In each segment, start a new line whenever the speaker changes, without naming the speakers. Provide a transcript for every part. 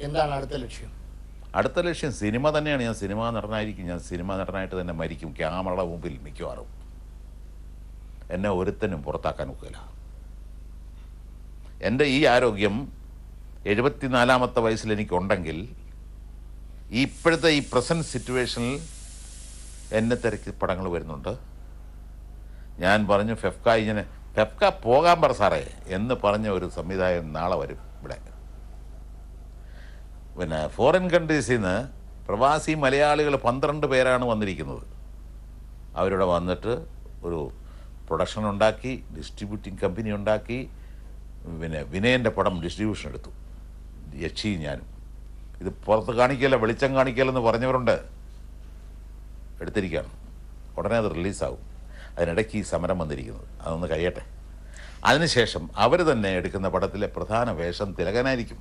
എന്താണ് അടുത്ത ലക്ഷ്യം
അടുത്ത ലക്ഷ്യം സിനിമ തന്നെയാണ് ഞാൻ സിനിമാ നടനായിരിക്കും ഞാൻ സിനിമാ നടനായിട്ട് തന്നെ മരിക്കും ക്യാമറയുടെ മുമ്പിൽ മിക്കവാറും എന്നെ ഒരുത്തനും പുറത്താക്കാൻ ഒക്കില്ല എൻ്റെ ഈ ആരോഗ്യം എഴുപത്തിനാലാമത്തെ വയസ്സിൽ എനിക്കുണ്ടെങ്കിൽ ഈ ഇപ്പോഴത്തെ ഈ പ്രസൻറ്റ് സിറ്റുവേഷനിൽ എന്നെ തിരക്കി പടങ്ങൾ വരുന്നുണ്ട് ഞാൻ പറഞ്ഞു ഫെഫ്ക ഇങ്ങനെ ഫെഫ്ക പോകാൻ പറ സാറേ എന്ന് പറഞ്ഞ ഒരു സംവിധായകൻ നാളെ വരും ഇവിടെ പിന്നെ ഫോറിൻ കൺട്രീസിൽ നിന്ന് പ്രവാസി മലയാളികൾ പന്ത്രണ്ട് പേരാണ് വന്നിരിക്കുന്നത് അവരിവിടെ വന്നിട്ട് ഒരു പ്രൊഡക്ഷൻ ഉണ്ടാക്കി ഡിസ്ട്രിബ്യൂട്ടിംഗ് കമ്പനി ഉണ്ടാക്കി പിന്നെ വിനയൻ്റെ പടം ഡിസ്ട്രിബ്യൂഷൻ എടുത്തു യക്ഷി ഞാനും ഇത് പുറത്ത് കാണിക്കല്ല വെളിച്ചം കാണിക്കലെന്ന് പറഞ്ഞവരുണ്ട് എടുത്തിരിക്കുകയാണ് ഉടനെ അത് റിലീസാവും അതിനിടയ്ക്ക് ഈ സമരം വന്നിരിക്കുന്നത് അതൊന്ന് കഴിയട്ടെ അതിനുശേഷം അവർ തന്നെ എടുക്കുന്ന പടത്തിലെ പ്രധാന വേഷം തിലകനായിരിക്കും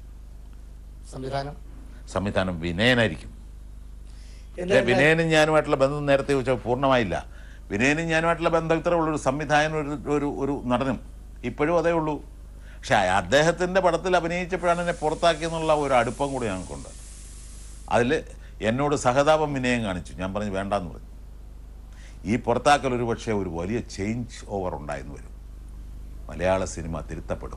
സംവിധാനം
സംവിധാനം വിനയനായിരിക്കും പക്ഷേ
എന്തായാലും
വിനയനും ഞാനുമായിട്ടുള്ള ബന്ധം നേരത്തെ ചോദിച്ചാൽ പൂർണ്ണമായില്ല വിനയനും ഞാനുമായിട്ടുള്ള ബന്ധം ഇത്ര ഉള്ളൊരു സംവിധായകനും ഒരു ഒരു ഒരു നടനും ഇപ്പോഴും അതേ ഉള്ളൂ പക്ഷേ അദ്ദേഹത്തിൻ്റെ പടത്തിൽ അഭിനയിച്ചപ്പോഴാണ് എന്നെ പുറത്താക്കിയെന്നുള്ള ഒരു അടുപ്പം കൂടി ഞങ്ങൾക്കുണ്ട് അതിൽ എന്നോട് സഹതാപം വിനയം കാണിച്ചു ഞാൻ പറഞ്ഞു വേണ്ടാന്ന് പറഞ്ഞു ഈ പുറത്താക്കൽ ഒരു പക്ഷേ ഒരു വലിയ ചേഞ്ച് ഓവർ ഉണ്ടായെന്ന് വരും മലയാള സിനിമ തിരുത്തപ്പെടും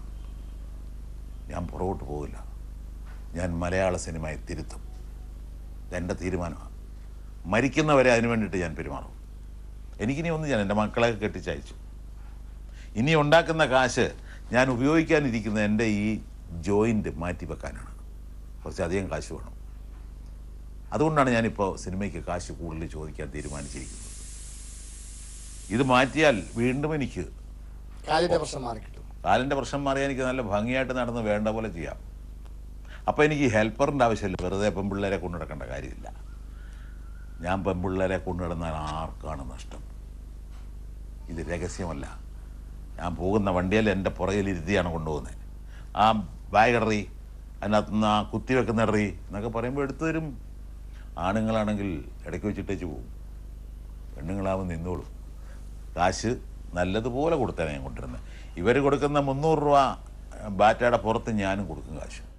ഞാൻ പുറകോട്ട് പോകില്ല ഞാൻ മലയാള സിനിമയെ തിരുത്തും ഇതെൻ്റെ തീരുമാനമാണ് മരിക്കുന്നവരെ അതിനു വേണ്ടിയിട്ട് ഞാൻ പെരുമാറും എനിക്കിനി ഒന്നും ഞാൻ എൻ്റെ മക്കളെ കെട്ടിച്ചയച്ചു ഇനി ഉണ്ടാക്കുന്ന കാശ് ഞാൻ ഉപയോഗിക്കാനിരിക്കുന്ന എൻ്റെ ഈ ജോയിൻ്റ് മാറ്റി വെക്കാനാണ് കുറച്ചധികം കാശ് വേണം അതുകൊണ്ടാണ് ഞാനിപ്പോൾ സിനിമയ്ക്ക് കാശ് കൂടുതൽ ചോദിക്കാൻ തീരുമാനിച്ചിരിക്കുന്നത് ഇത് മാറ്റിയാൽ വീണ്ടും എനിക്ക്
കാലിന്റെ പ്രശ്നം മാറി കിട്ടും
കാലിൻ്റെ പ്രശ്നം മാറിയാൽ എനിക്ക് നല്ല ഭംഗിയായിട്ട് നടന്ന് വേണ്ട പോലെ ചെയ്യാം അപ്പോൾ എനിക്ക് ഹെൽപ്പറിൻ്റെ ആവശ്യമില്ല വെറുതെ പെൺപിള്ളേരെ കൊണ്ടു നടക്കേണ്ട കാര്യമില്ല ഞാൻ പെൺപിള്ളേരെ കൊണ്ടു നടന്നാൽ ആർക്കാണ് നഷ്ടം ഇത് രഹസ്യമല്ല ഞാൻ പോകുന്ന വണ്ടിയിൽ എൻ്റെ പുറകിലിരുത്തിയാണ് കൊണ്ടുപോകുന്നത് ആ ബാഗ് ഇടറി അതിനകത്ത് നിന്ന് ആ കുത്തി വെക്കുന്ന ഇടറി എന്നൊക്കെ പറയുമ്പോൾ എടുത്തു തരും ആണുങ്ങളാണെങ്കിൽ ഇടയ്ക്ക് വെച്ചിട്ടേച്ച് പോകും പെണ്ണുങ്ങളാവും നിന്നോളും കാശ് നല്ലതുപോലെ കൊടുത്താണ് ഞാൻ കൊണ്ടുവരുന്നത് ഇവർ കൊടുക്കുന്ന മുന്നൂറ് രൂപ ബാറ്റയുടെ പുറത്ത് ഞാനും കൊടുക്കും കാശ്